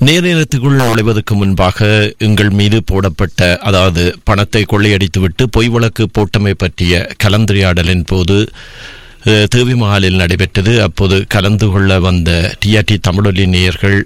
நேரத்துக்குள் நுழைவதற்கு முன்பாக எங்கள் மீது போடப்பட்ட அதாவது பணத்தை கொள்ளையடித்துவிட்டு பொய் வழக்கு போட்டமை பற்றிய கலந்துரையாடலின் போது அஹ், தேவி மஹாலில் நடைபெற்றது அப்போது கலந்து கொள்ள வந்த டிஆர்டி தமிழொலி நேயர்கள்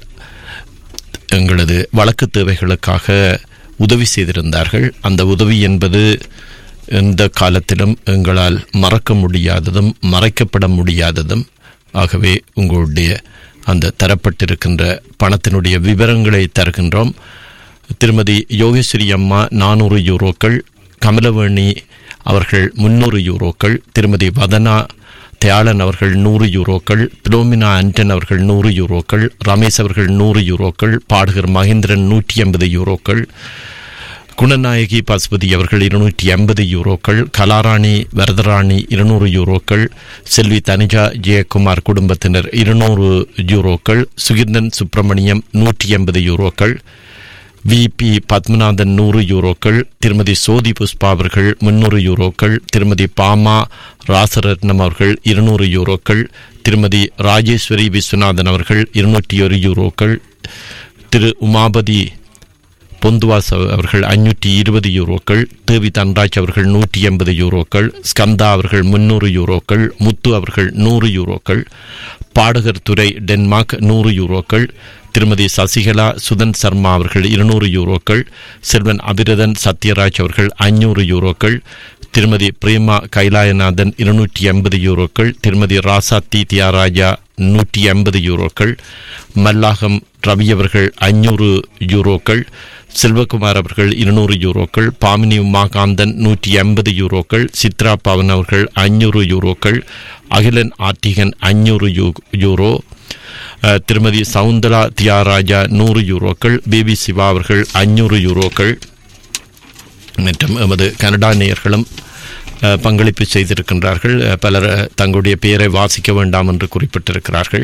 எங்களது வழக்கு தேவைகளுக்காக உதவி செய்திருந்தார்கள் அந்த உதவி என்பது எந்த காலத்திலும் எங்களால் மறக்க முடியாததும் மறைக்கப்பட முடியாததும் ஆகவே உங்களுடைய அந்த தரப்பட்டிருக்கின்ற பணத்தினுடைய விவரங்களை தருகின்றோம் திருமதி யோகேஸ்வரி அம்மா நானூறு யூரோக்கள் கமலவேணி அவர்கள் முன்னூறு யூரோக்கள் திருமதி வதனா தயாளன் அவர்கள் நூறு யூரோக்கள் பிலோமினா ஆண்டன் அவர்கள் நூறு யூரோக்கள் ரமேஷ் அவர்கள் நூறு யூரோக்கள் பாடகர் மகேந்திரன் நூற்றி எண்பது யூரோக்கள் குணநாயகி பசுபதி அவர்கள் இருநூற்றி எண்பது யூரோக்கள் கலாராணி வரதராணி இருநூறு யூரோக்கள் செல்வி தனிஜா ஜெயக்குமார் குடும்பத்தினர் இருநூறு யூரோக்கள் சுகிர்ந்தன் சுப்பிரமணியம் நூற்றி எண்பது யூரோக்கள் விபி பத்மநாதன் நூறு யூரோக்கள் திருமதி சோதி புஷ்பா அவர்கள் முன்னூறு யூரோக்கள் திருமதி பாமா ராசரத்னம் அவர்கள் இருநூறு யூரோக்கள் திருமதி ராஜேஸ்வரி விஸ்வநாதன் அவர்கள் இருநூற்றி ஒரு யூரோக்கள் திரு உமாபதி பொந்துவாஸ் அவர்கள் ஐநூற்றி இருபது யூரோக்கள் தேவி தன்ராஜ் அவர்கள் நூற்றி எண்பது யூரோக்கள் ஸ்கந்தா அவர்கள் முன்னூறு யூரோக்கள் முத்து அவர்கள் நூறு யூரோக்கள் பாடகர் துறை டென்மார்க் நூறு யூரோக்கள் திருமதி சசிகலா சுதன் சர்மா அவர்கள் இருநூறு யூரோக்கள் செல்வன் அபிரதன் சத்யராஜ் அவர்கள் ஐநூறு யூரோக்கள் திருமதி பிரேமா கைலாயநாதன் இருநூற்றி எண்பது யூரோக்கள் திருமதி ராசாத்தி தியாராஜா நூற்றி எண்பது யூரோக்கள் மல்லாகம் ரவி அவர்கள் ஐநூறு யூரோக்கள் செல்வகுமார் அவர்கள் இருநூறு யூரோக்கள் பாமினி உமாகாந்தன் நூற்றி எண்பது யூரோக்கள் சித்ரா பவன் அவர்கள் ஐநூறு யூரோக்கள் அகிலன் ஆர்டிகன் ஐநூறு யூ யூரோ அஹ், திருமதி சவுந்தரா தியாராஜா நூறு யூரோக்கள் பேபி சிவா அவர்கள் ஐநூறு யூரோக்கள் மற்றும் எமது கனடா நேயர்களும் அஹ், பங்களிப்பு செய்திருக்கின்றார்கள் அஹ், பலர் அஹ், தங்களுடைய பெயரை வாசிக்க வேண்டாம் என்று குறிப்பிட்டிருக்கிறார்கள்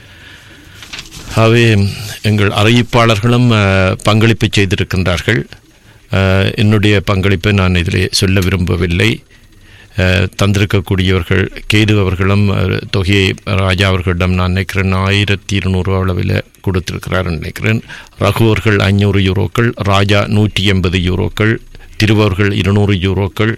ஆகவே எங்கள் அறிவிப்பாளர்களும் அஹ், பங்களிப்பு செய்திருக்கின்றார்கள் அஹ், என்னுடைய பங்களிப்பை நான் இதிலே சொல்ல விரும்பவில்லை அஹ், தந்திருக்கக்கூடியவர்கள் கேது அவர்களும் அஹ், தொகையை ராஜா அவர்களிடம் நான் நினைக்கிறேன் ஆயிரத்தி இருநூறு அளவில் கொடுத்திருக்கிறார் நினைக்கிறேன் ரகு அவர்கள் ஐநூறு யூரோக்கள் ராஜா நூற்றி எண்பது யூரோக்கள் திருவர்கள் இருநூறு யூரோக்கள்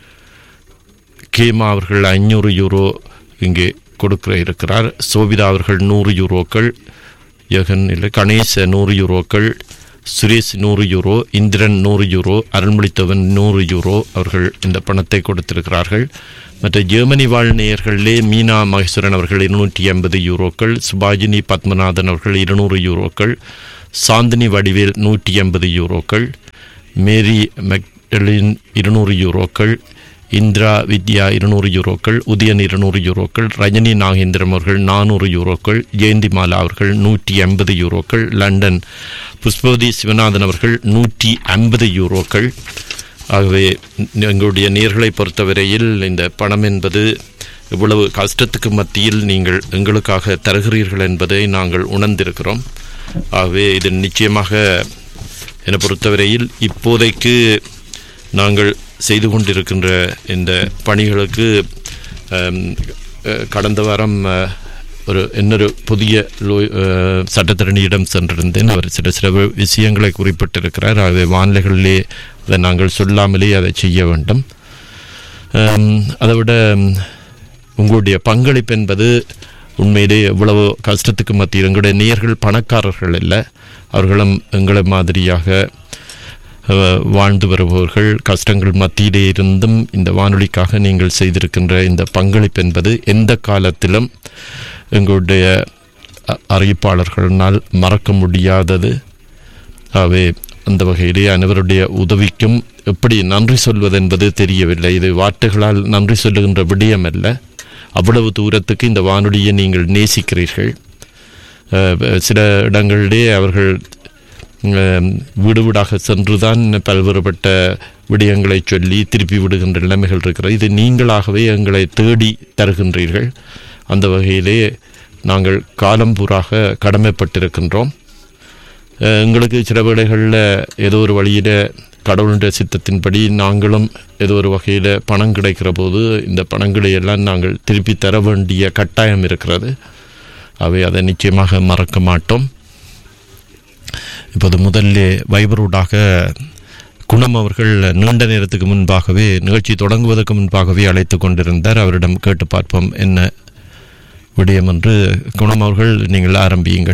கேமா அவர்கள் ஐநூறு யூரோ இங்கே கொடுக்கிற இருக்கிறார் சோபிதா அவர்கள் நூறு யூரோக்கள் யகன் இல்லை கணேஷ் நூறு யூரோக்கள் சுரேஷ் நூறு யூரோ இந்திரன் நூறு யூரோ அருள்மொழித்தவன் நூறு யூரோ அவர்கள் இந்த பணத்தை கொடுத்திருக்கிறார்கள் மற்ற ஜெர்மனி வாழ் நேயர்களிலே மீனா மகேஸ்வரன் அவர்கள் இருநூற்றி எண்பது யூரோக்கள் சுபாஜினி பத்மநாதன் அவர்கள் இருநூறு யூரோக்கள் சாந்தினி வடிவேல் நூற்றி எண்பது யூரோக்கள் மேரி மெக்டலின் இருநூறு யூரோக்கள் இந்திரா வித்யா இருநூறு யூரோக்கள் உதயன் இருநூறு யூரோக்கள் ரஜினி நாகேந்திரம் அவர்கள் நானூறு யூரோக்கள் ஜெயந்திமாலா அவர்கள் நூற்றி எண்பது யூரோக்கள் லண்டன் புஷ்பவதி சிவநாதன் அவர்கள் நூற்றி ஐம்பது யூரோக்கள் ஆகவே எங்களுடைய நேர்களை பொறுத்தவரையில் இந்த பணம் என்பது இவ்வளவு கஷ்டத்துக்கு மத்தியில் நீங்கள் எங்களுக்காக தருகிறீர்கள் என்பதை நாங்கள் உணர்ந்திருக்கிறோம் ஆகவே இது நிச்சயமாக என்னை பொறுத்தவரையில் இப்போதைக்கு நாங்கள் செய்து கொண்டிருக்கின்ற இந்த பணிகளுக்கு அம், அஹ், கடந்த வாரம் அஹ், ஒரு இன்னொரு புதிய லோ அஹ், சட்டத்தரணியிடம் சென்றிருந்தேன் அவர் சில சில வி- விஷயங்களை குறிப்பிட்டிருக்கிறார் ஆகவே வானிலைகளிலே அதை நாங்கள் சொல்லாமலே அதை செய்ய வேண்டும் அம், அதை விட ம், உங்களுடைய பங்களிப்பு என்பது உண்மையிலே எவ்வளவு கஷ்டத்துக்கு மத்தியில் எங்களுடைய நேயர்கள் பணக்காரர்கள் இல்லை அவர்களும் எங்களை மாதிரியாக அஹ், வாழ்ந்து வருபவர்கள் கஷ்டங்கள் மத்தியிலே இருந்தும் இந்த வானொலிக்காக நீங்கள் செய்திருக்கின்ற இந்த பங்களிப்பு என்பது எந்த காலத்திலும் எங்களுடைய அ- அறிவிப்பாளர்களினால் மறக்க முடியாதது ஆகவே அந்த வகையிலே அனைவருடைய உதவிக்கும் எப்படி நன்றி சொல்வது என்பது தெரியவில்லை இது வார்த்தைகளால் நன்றி சொல்லுகின்ற விடயம் அல்ல அவ்வளவு தூரத்துக்கு இந்த வானொலியை நீங்கள் நேசிக்கிறீர்கள் அஹ், சில இடங்களிலே அவர்கள் அஹ், வீடு வீடாக சென்றுதான் பல்வேறுபட்ட விடயங்களை சொல்லி திருப்பி விடுகின்ற நிலைமைகள் இருக்கிறது இது நீங்களாகவே எங்களை தேடி தருகின்றீர்கள் அந்த வகையிலே நாங்கள் காலம்பூராக கடமைப்பட்டிருக்கின்றோம் அஹ், எங்களுக்கு சில வேளைகளில் ஏதோ ஒரு வழியில் கடவுளுடைய சித்தத்தின்படி நாங்களும் ஏதோ ஒரு வகையில் பணம் கிடைக்கிற போது இந்த பணங்களை எல்லாம் நாங்கள் திருப்பி தர வேண்டிய கட்டாயம் இருக்கிறது அவை அதை நிச்சயமாக மறக்க மாட்டோம் இப்போது முதல்ல வைபரூடாக குணம் அவர்கள் நீண்ட நேரத்துக்கு முன்பாகவே நிகழ்ச்சி தொடங்குவதற்கு முன்பாகவே அழைத்து கொண்டிருந்தார் அவரிடம் கேட்டு பார்ப்போம் என்ன விடயம் என்று குணம் அவர்கள் நீங்கள் ஆரம்பியுங்கள்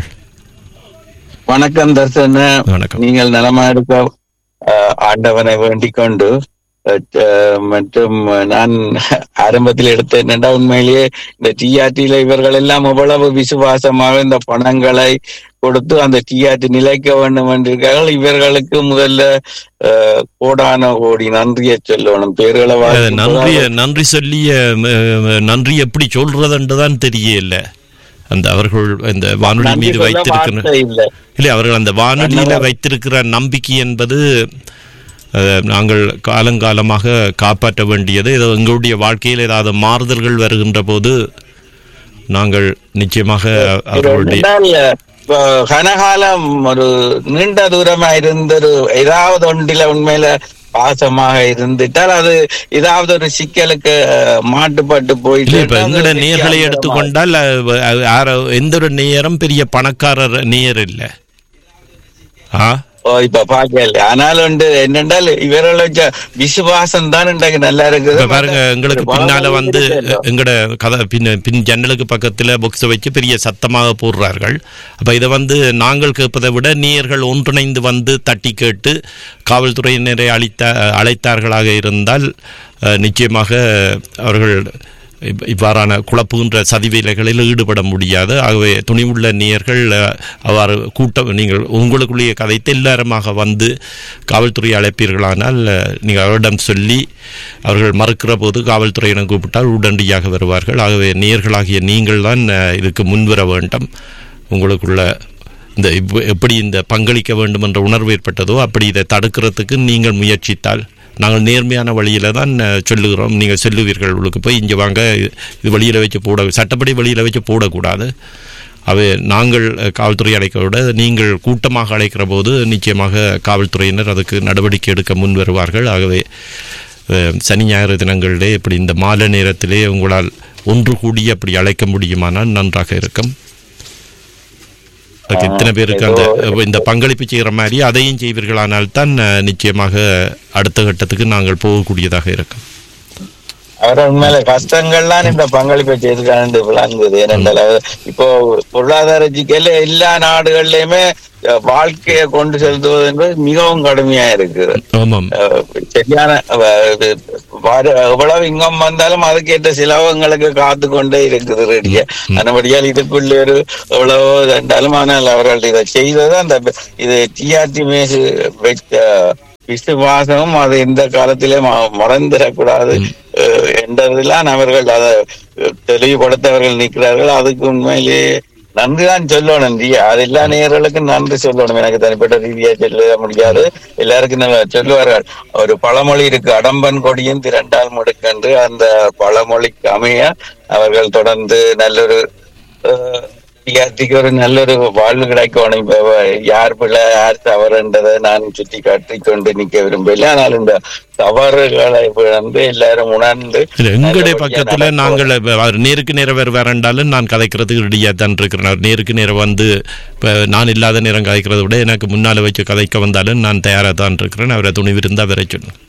வணக்கம் தர்சன வணக்கம் நீங்கள் நலமா இருக்க அஹ், ஆண்டவனை வேண்டிக் கொண்டு அஹ், மற்றும் நான் ஆரம்பத்தில் எடுத்த என்னடா உண்மையிலேயே இந்த டிஆர்டியில இவர்கள் எல்லாம் எவ்வளவு விசுவாசமாக இந்த பணங்களை கொடுத்து அந்த டிஆர்டி நிலைக்க வேண்டும் என்றிருக்கார்கள் இவர்களுக்கு முதல்ல அஹ், கோடான கோடி நன்றியை சொல்லணும் பேர்களை அஹ், வாசிக்கும் நன்றி போது நன்றி சொல்லி நன்றி எப்படி சொல்றதுன்னு தான் தெரியல அந்த அவர்கள் இந்த வானொலி நன்றி மீது சொல்ல வைத்திருக்கிற வார்த்தை இல்லை இல்லை அவர்கள் அந்த வானொலியில அண்ணா- வைத்திருக்கிற நம்பிக்கை என்பது அஹ், நாங்கள் காலங்காலமாக காப்பாற்ற வேண்டியது ஏதோ எங்களுடைய வாழ்க்கையில் ஏதாவது மாறுதல்கள் வருகின்ற போது நாங்கள் நிச்சயமாக அவர்களுடைய என்றால், இப்போ கனகாலம் ஒரு நீண்ட தூரமா இருந்த ஒரு ஏதாவது ஒன்றில உண்மையில பாசமாக இருந்துட்டால் அது ஏதாவது ஒரு சிக்கலுக்கு அஹ், மாட்டுப்பட்டு போயிட்டு இல்லை இப்ப அது எங்கட வெற்றி நேர்களை அடைஞ்சிட எடுத்துக்கொண்டால் அஹ், அஹ், யார- எந்த ஒரு நேரம் பெரிய பணக்காரர் நேர் இல்லை ஆ ஓ இப்ப பாக்கல ஆனால் வந்து என்னென்றால் இவர்களுக்கு விசுவாசம் தான் இன்றைக்கு நல்லா இருக்குது இப்ப பாருங்க எங்களுக்கு ஒரு பின்னால பலம் வந்து இருக்குது. எங்கட கதை பின் பின் ஜன்னலுக்கு பக்கத்துல பொக்ஸை வச்சு பெரிய சத்தமாக போடுறார்கள் அப்ப இதை வந்து நாங்கள் கேட்பதை விட நேயர்கள் ஒன்றிணைந்து வந்து தட்டி கேட்டு காவல்துறையினரை அளித்த அழைத்தார்களாக இருந்தால் அஹ், நிச்சயமாக அவர்கள் இவ்- இவ்வாறான குழப்புகின்ற சதி வேலைகளில் ஈடுபட முடியாது ஆகவே துணிவுள்ள நேயர்கள் அஹ், அவ்வாறு கூட்டம் நீங்கள் உங்களுக்குள்ளேயே கதைத்து எல்லாருமாக வந்து காவல்துறை அழைப்பீர்களானால் அஹ், நீங்கள் அவரிடம் சொல்லி அவர்கள் மறுக்கிற போது காவல்துறையிடம் கூப்பிட்டால் உடனடியாக வருவார்கள் ஆகவே நேயர்களாகிய நீங்கள் தான் அஹ், இதுக்கு முன்வர வேண்டும் உங்களுக்குள்ள இந்த இவ்- எப்படி இந்த பங்களிக்க வேண்டும் என்ற உணர்வு ஏற்பட்டதோ அப்படி இதை தடுக்கிறதுக்கு நீங்கள் முயற்சித்தால் நாங்கள் நேர்மையான வழியில தான் அஹ், சொல்லுகிறோம் நீங்கள் சொல்லுவீர்கள் உங்களுக்கு போய் இங்கே வாங்க இது வெளியில் வச்சு போட சட்டப்படி வெளியில் வச்சு போடக்கூடாது அவை நாங்கள் அஹ், காவல்துறை அழைக்க விட நீங்கள் கூட்டமாக அழைக்கிற போது நிச்சயமாக காவல்துறையினர் அதுக்கு நடவடிக்கை எடுக்க முன் வருவார்கள் ஆகவே அஹ், சனி ஞாயிறு தினங்களிலே இப்படி இந்த மாலை நேரத்திலே உங்களால் ஒன்று கூடி அப்படி அழைக்க முடியுமானால் நன்றாக இருக்கும் அதுக்கு இத்தனை பேருக்கு அந்த இந்த பங்களிப்பு செய்கிற மாதிரி அதையும் செய்வீர்களானால் தான் அஹ், நிச்சயமாக அடுத்த கட்டத்துக்கு நாங்கள் போகக்கூடியதாக இருக்கும் அவர் உண்மையில கஷ்டங்கள்லாம் இந்த பங்களிப்பை செய்திருக்காண்டு விளங்குது ஏனென்றால் அது இப்போ பொருளாதார சிக்கல எல்லா நாடுகள்லயுமே அஹ், வாழ்க்கையை கொண்டு செலுத்துவது என்பது மிகவும் கடுமையா இருக்குது ஆமாம் அஹ், சரியான அஹ், இது வர- எவ்வளவு இங்கம் வந்தாலும் அதுக்கேற்ற செலவுங்களுக்கு காத்து கொண்டே இருக்குது ரெடியா அதன்படியால் இதுக்குள்ள ஒரு எவ்வளவோ இருந்தாலும் ஆனால் அவர்கள் இதை செய்தது அந்த இது டிஆர்டி மேசு வச்ச விசுவாசமும் அது எந்த காலத்திலே ம- மறந்துடக்கூடாது அஹ், என்றதெல்லாம் அவர்கள் அதை தெளிவுபடுத்தவர்கள் நிற்கிறார்கள் அதுக்கு உண்மையிலேயே நன்றி தான் சொல்லணும் ஜி அது எல்லா நேயர்களுக்கும் நன்றி சொல்லணும் எனக்கு தனிப்பட்ட ரீதியா சொல்ல முடியாது எல்லாருக்கும் நல்லா சொல்லுவார்கள் ஒரு பழமொழி இருக்கு அடம்பன் கொடியும் திரண்டால் முடுக்கென்று அந்த பழமொழிக்கு அமைய அவர்கள் தொடர்ந்து நல்லொரு அஹ், வித்தியார்த்திக்கு ஒரு நல்லொரு வாழ்வு கிடைக்கணும் இப்ப யார் பிள்ளை யார் தவறுன்றதை நான் சுட்டி காட்டிக் கொண்டு நிக்க விரும்பல ஆனால் இந்த தவறுகளை வந்து எல்லாரும் உணர்ந்து இல்ல, எங்களுடைய நல்லபடியா பக்கத்துல நடக்கும். நாங்கள் இப்ப அவர் நேருக்கு நேரம் வேறு வேறண்டாலும் நான் கதைக்கிறதுக்கு ரெடியாக தான் இருக்கிறேன் அவர் நேருக்கு நேரம் வந்து இப்போ நான் இல்லாத நேரம் கதைக்கிறத விட எனக்கு முன்னால் வச்சு கதைக்க வந்தாலும் நான் தயாராக தான் இருக்கிறேன் அவரை துணிவிருந்தா வர சொல்லணும்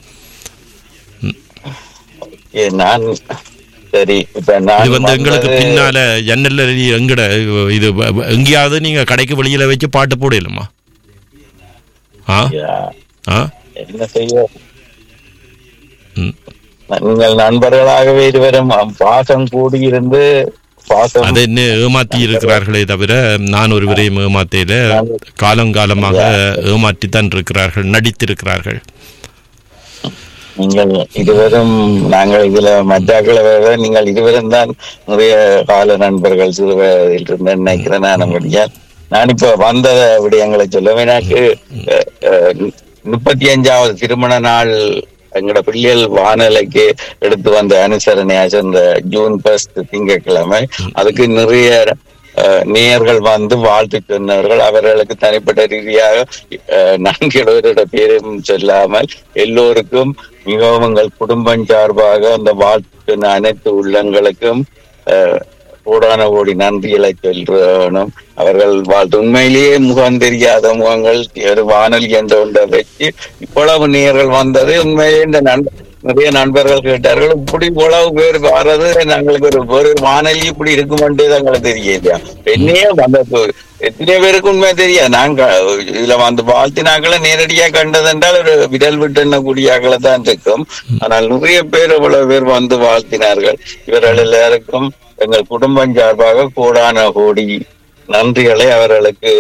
ஏ, நான் சரி இப்ப நான் இது வந்து எங்களுக்கு வந்தது- பின்னால ஜன்னல்ல எங்கட இது வ- வ- எங்கேயாவது நீங்க கடைக்கு வெளியில வச்சு பாட்டு போடலுமா ஆ யா, ஆ என்ன செய்ய ம். நீங்கள் நண்பர்களாகவே இருவரும் பாசம் கூடியிருந்து பாசம் அதை என்ன ஏமாத்தி இருக்கிறார்களே தவிர நான் ஒருவரையும் ஏமாத்தையில காலங்காலமாக ஏமாற்றித்தான் இருக்கிறார்கள் நடித்திருக்கிறார்கள் நீங்கள் இருவரும் நாங்கள் இதுல மற்றாக்களை விட நீங்கள் இருவரும் தான் நிறைய கால நண்பர்கள் சிறு வயதில் இருந்து நினைக்கிறேன் நான் நம்முடைய நான் இப்ப வந்த விடயங்களை சொல்லுவேன் எனக்கு அஹ், அஹ், முப்பத்தி அஞ்சாவது திருமண நாள் எங்களோட பிள்ளைகள் வானலைக்கு எடுத்து வந்த அனுசரணையாச்சு இந்த ஜூன் ஃபர்ஸ்ட் திங்கட்கிழமை அதுக்கு நிறைய அஹ், நேயர்கள் வந்து வாழ்த்து சொன்னவர்கள் அவர்களுக்கு தனிப்பட்ட ரீதியாக அஹ், நான்கு எழுவரோட பேரும் சொல்லாமல் எல்லோருக்கும் மிகவும் எங்கள் குடும்பம் சார்பாக அந்த வாழ்த்து சொன்ன அனைத்து உள்ளங்களுக்கும் அஹ், கோடான கோடி நன்றிகளை சொல்றணும் அவர்கள் வாழ்த்து உண்மையிலேயே முகம் தெரியாத முகங்கள் ஒரு வானொலி என்ற ஒன்றை வச்சு இவ்வளவு நேர்கள் வந்தது உண்மையிலேயே இந்த நண்ப நிறைய நண்பர்கள் கேட்டார்கள் இப்படி இவ்வளவு பேர் வர்றது எங்களுக்கு ஒரு ஒரு வானொலி இப்படி இருக்குமென்றே எங்களுக்கு தெரியலையா என்னையே வந்த எத்தனை பேருக்கு உண்மை தெரியாது நாங்க இதுல வந்து வாழ்த்தினாக்களை நேரடியா கண்டதென்றால் ஒரு விரல் விட்டு எண்ணக்கூடியாக்களை தான் இருக்கும் ஆனால் நிறைய பேர் இவ்வளவு பேர் வந்து வாழ்த்தினார்கள் இவர்கள் எல்லாருக்கும் எங்கள் குடும்பம் சார்பாக கோடான கோடி நன்றிகளை அவர்களுக்கு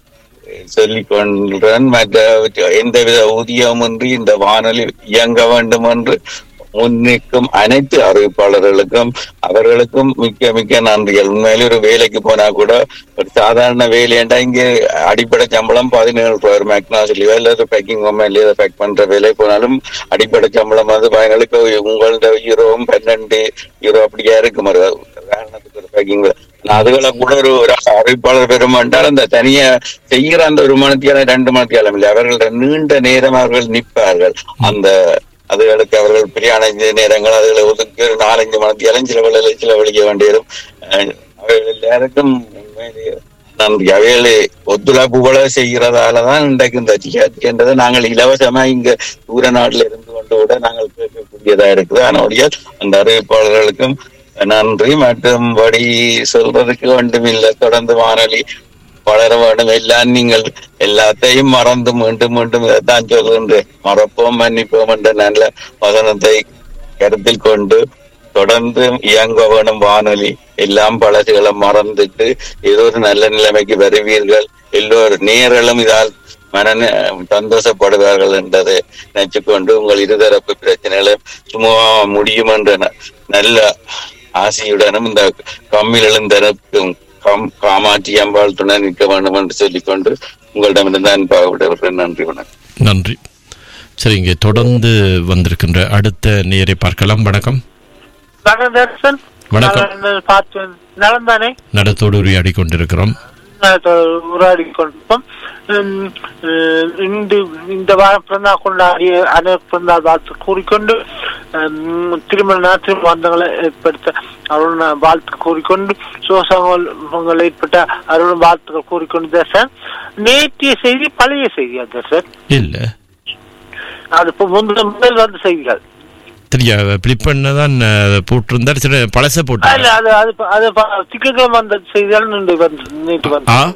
சொல்லிக் கொள்கிறேன் மற்ற எந்தவித ஊதியமின்றி இந்த வானொலி இயங்க வேண்டும் என்று முன்னிற்கும் அனைத்து அறிவிப்பாளர்களுக்கும் அவர்களுக்கும் மிக்க மிக்க நன்றிகள் உண்மையிலே ஒரு வேலைக்கு போனா கூட ஒரு சாதாரண வேலையண்டா இங்க அடிப்படை சம்பளம் பதினேழு ரூபாய் ஒரு மெக்னாசிலியோ இல்ல பேக்கிங் இல்லையோ பேக் பண்ற வேலை போனாலும் அடிப்படை சம்பளம் வந்து பயங்களுக்கு உங்களோட யூரோவும் பன்னெண்டு யூரோ அப்படியா இருக்கும் ஒரு உதாரணத்துக்கு ஒரு பேக்கிங் அதுகளை கூட ஒரு ஒரு அறிவிப்பாளர் பெருமாண்டால் அந்த தனியா செய்கிற அந்த ஒரு மணித்தியாலம் ரெண்டு மணித்தியாலம் இல்லை அவர்கள் நீண்ட நேரம் அவர்கள் நிற்பார்கள் அந்த அதுகளுக்கு அவர்கள் பிரியாண நேரங்கள் அதுகளை ஒதுக்கி ஒரு நாலஞ்சு மணித்தியாலும் சில வேளையில செலவழிக்க வேண்டியதும் அஹ், அவர்கள் எல்லாருக்கும் உண்மையிலேயே நன்றி அவைகளை ஒத்துழைப்புகளை செய்கிறதாலதான் இன்றைக்கு இந்த ஜிஹாத்ன்றதை நாங்கள் இலவசமா இங்க தூர நாட்டுல இருந்து கொண்டு கூட நாங்கள் கேட்கக்கூடியதா இருக்குது அதனுடைய அந்த அறிவிப்பாளர்களுக்கும் நன்றி மற்றும்படி சொல்றதுக்கு ஒன்றுமில்லை தொடர்ந்து வானொலி வளர வேண்டும் எல்லாம் நீங்கள் எல்லாத்தையும் மறந்து மீண்டும் மீண்டும் இதைத்தான் சொல்கின்றேன் மறப்போம் மன்னிப்போம் என்ற நல்ல வசனத்தை கருத்தில் கொண்டு தொடர்ந்து இயங்க வேணும் வானொலி எல்லாம் பழசுகளை மறந்துட்டு ஏதோ ஒரு நல்ல நிலைமைக்கு வருவீர்கள் எல்லோரும் நேர்களும் இதால் மன சந்தோஷப்படுவார்கள் என்றதை நினைச்சுக்கொண்டு உங்கள் இருதரப்பு பிரச்சனைகளை சுமூகமா முடியும் என்ற ந- நல்ல ஆசையுடனும் இந்த கம்மில் எழுந்தனுக்கும் கம் காமாட்சி அம்பாள் துணை நிற்க வேண்டும் என்று சொல்லிக்கொண்டு உங்களிடமிருந்து அன்பாக விடுகிறேன் நன்றி வணக்கம் நன்றி சரி இங்கே தொடர்ந்து வந்திருக்கின்ற அடுத்த நேரை பார்க்கலாம் வணக்கம் வணக்கம் தர்சன் வணக்கம். நான் பார்த்து நலம் தானே நடத்தோடு உரையாடி கொண்டிருக்கிறோம் உரையாடி கொண்டிருப்போம் உம், அஹ், இன்று இந்த வாரம் பிறந்தா கொண்டாடிய அனைவர் பிறந்தால் வாழ்த்து கூறிக்கொண்டு உம், திருமண திருமணங்களை ஏற்படுத்த அருண் வாழ்த்து கூறிக்கொண்டு சோசங்கள் ஏற்பட்ட அருண் வாழ்த்துக்கள் கூறிக்கொண்டு தர்சன் நேற்றைய செய்தி பழைய செய்தியா தர்சன் இல்ல அது இப்போ முந்தின முதல் வந்த செய்திகள் தெரியா பிளிப் பண்ண தான் போட்டிருந்தார் சில பழச இல்ல போட்டு அது அது அது ப- திங்கட்கிழமை வந்த செய்திகள் நின்று வந்து நேற்று வந்து ஆ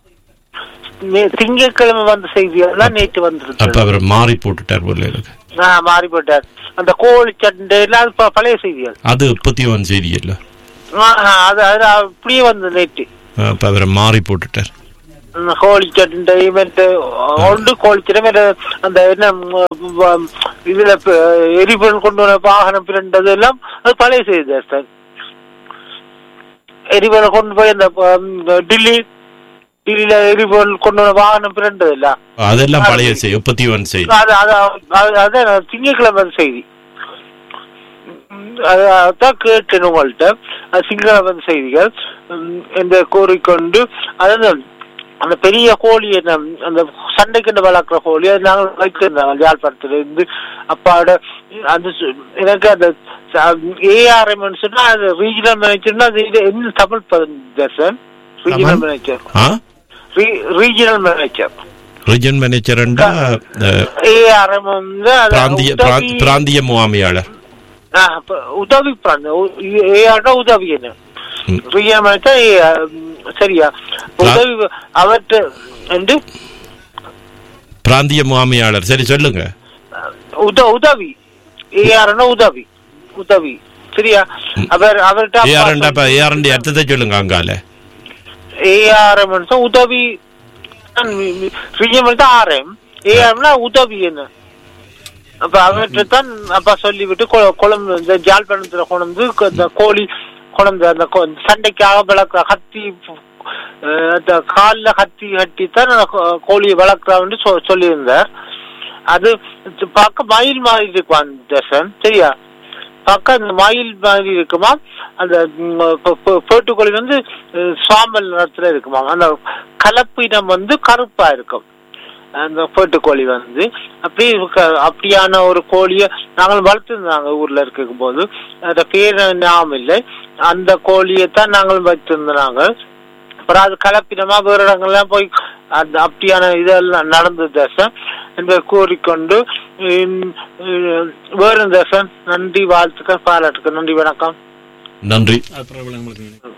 நே- திங்கட்கிழமை வந்த செய்திகள் தான் நேற்று அப்ப வந்திருக்கு அவர் மாறி போட்டுட்டார் போல இருக்கு ஆஹ் மாறிப்பட்டார் அந்த கோழி சண்டை எல்லாம் அது ப- பழைய செய்திகள் அது முப்பத்தி ஒன் செய்தி இல்ல ஆஹ் அது அது அப்படியே வந்தது நேற்று அப்ப அவரை மாறி போட்டுட்டார் உம், கோழி சண்டை மற்ற ஒன்று கோழி சண்டை மற்ற அந்த என்ன உம், வ- இதுல ப- எரிபொருள் கொண்டு வர வாகனம் பிறண்டது எல்லாம் அது பழைய செய்தி சார் எரிபொருள் கொண்டு போய் அந்த உம், டில்லி டில்லியில எரிபொருள் கொண்டு வர வாகனம் பிறண்டது இல்ல அதெல்லாம் பழைய செய்தி முப்பத்தி ஒன் செய்தி அது அது அது அதான் திங்கட்கிழமை வந்த செய்தி உம், அது அதான் கேட்டேன் உங்கள்கிட்ட அது திங்கட்கிழமை வந்த செய்திகள் உம், என்று கூறிக்கொண்டு அதாவது அந்த பெரிய கோழி என்ன அந்த சண்டைக்கு வளர்க்குற கோழி அது நாங்கள் வைத்திருந்தாங்க யாழ்ப்பாணத்துல இருந்து அப்பாவோட அந்த சு- எனக்கு அந்த ஏஆர்எம் சொன்னா அது ரீஜனல் மேனேஜர்னா அது இது என்ன தமிழ் பதம் சார் ரீஜனல் ஆமாம். மேனேஜர் ஆ regional manager region manager ARM வந்து அது பிராந்திய உதவி- பிரா- பிராந்திய முகாமையாளர் ஆ, அப்ப உதவி பிராந்த ஏஆர்னா உதவி என்ன ம். ரீஜனல் மேனேஜர் சரியா உதவி அவர்கிட்ட வந்து பிராந்திய முகாமையாளர் சரி சொல்லுங்க உத உதவி ஏஆர்னா உதவி உதவி சரியா அவர் அவர்கிட்ட ஏஆர்என்டா இப்ப ஏஆர்என்டி அர்த்தத்தை சொல்லுங்க அங்கால ஏஆர்எம் உதவி ரீஜனல் தான் ஆர்எம் ஏஆர்எம்னா உதவி என்ன அப்ப அவர்கிட்ட தான் அப்பா சொல்லிவிட்டு கொ- குழம்பு இந்த ஜாழ்ப்பாணத்துல கொண்டு இந்த கோழி குழம்பு அந்த கொ- சண்டைக்காக வளர்க்குற கத்தி அஹ், அந்த கால்ல கத்தி கட்டி தான் அந்த கோ- கோழியை வளர்க்குறான்னு சொ சொல்லியிருந்தார் அது பார்க்க மயில் மாதிரி இருக்குவான் தர்ஷன் சரியா பார்க்க அந்த மயில் மாதிரி இருக்குமா அந்த ம், ப- ப- பேட்டுக்கோழி வந்து அஹ், சாம்பல் நிறத்துல இருக்குமா அந்த கலப்பு இனம் வந்து கருப்பா இருக்கும் அந்த பேட்டு கோழி வந்து அப்படி க- அப்படியான ஒரு கோழியை நாங்கள் வளர்த்துருந்தாங்க ஊர்ல இருக்கும் போது அந்த பேர் ஞாபகம் இல்லை அந்த கோழியை தான் நாங்கள் வைத்திருந்தாங்க அப்புறம் அது கலப்பினமா வேறு இடங்கள்லாம் போய் அந்த அப்படியான இதெல்லாம் நடந்தது தேசம் என்பதை கூறிக்கொண்டு உம், உம், வேறு தேசம் நன்றி வாழ்த்துக்கள் பாராட்டுக்கள் நன்றி வணக்கம் நன்றி அப்புறம் விளம்பரத்துக்கு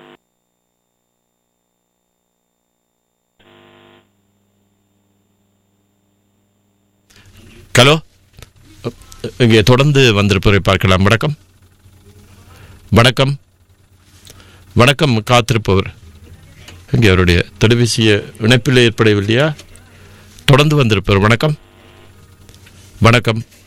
ஹலோ இங்கே தொடர்ந்து வந்திருப்பவரை பார்க்கலாம் வணக்கம் வணக்கம் வணக்கம் காத்திருப்பவர் இங்கே அவருடைய தொலைபேசிய இணைப்பில் ஏற்படவில்லையா தொடர்ந்து வந்திருப்பவர் வணக்கம் வணக்கம்